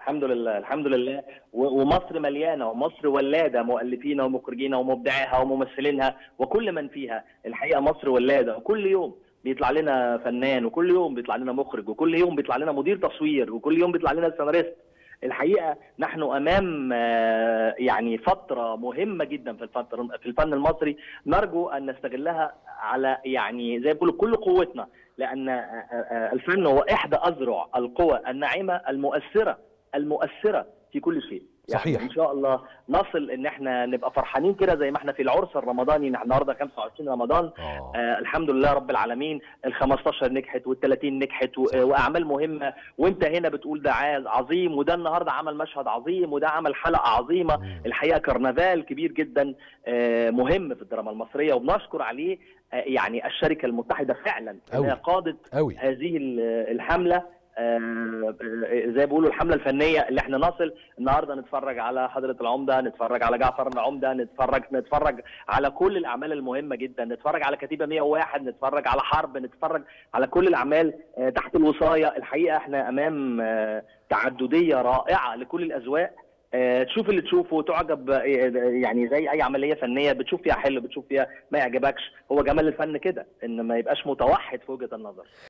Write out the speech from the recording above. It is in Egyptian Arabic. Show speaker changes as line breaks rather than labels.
الحمد لله الحمد لله و- ومصر مليانه ومصر ولاده مؤلفينا ومخرجينا ومبدعيها وممثلينها وكل من فيها الحقيقه مصر ولاده وكل يوم بيطلع لنا فنان وكل يوم بيطلع لنا مخرج وكل يوم بيطلع لنا مدير تصوير وكل يوم بيطلع لنا سيناريست الحقيقه نحن امام آه، يعني فتره مهمه جدا في الفتره في الفن المصري نرجو ان نستغلها على يعني زي ما بيقولوا كل قوتنا لان آه، آه، الفن هو احدى اذرع القوى الناعمه المؤثره المؤثره في كل شيء يعني
صحيح.
ان شاء الله نصل ان احنا نبقى فرحانين كده زي ما احنا في العرس الرمضاني نحن النهارده 25 رمضان
آه.
آه الحمد لله رب العالمين ال 15 نجحت وال 30 نجحت و-
صح.
واعمال مهمه وانت هنا بتقول ده عاز عظيم وده النهارده عمل مشهد عظيم وده عمل حلقه عظيمه
مم.
الحقيقه كرنفال كبير جدا آه مهم في الدراما المصريه وبنشكر عليه آه يعني الشركه المتحده فعلا
أوي.
انها قادت
قوي
هذه ال- الحمله آه، زي ما بيقولوا الحمله الفنيه اللي احنا نصل النهارده نتفرج على حضره العمده نتفرج على جعفر العمده نتفرج نتفرج على كل الاعمال المهمه جدا نتفرج على كتيبه 101 نتفرج على حرب نتفرج على كل الاعمال آه، تحت الوصايه الحقيقه احنا امام آه، تعدديه رائعه لكل الاذواق آه، تشوف اللي تشوفه تعجب آه، يعني زي اي عمليه فنيه بتشوف فيها حلو بتشوف فيها ما يعجبكش هو جمال الفن كده ان ما يبقاش متوحد في وجهه النظر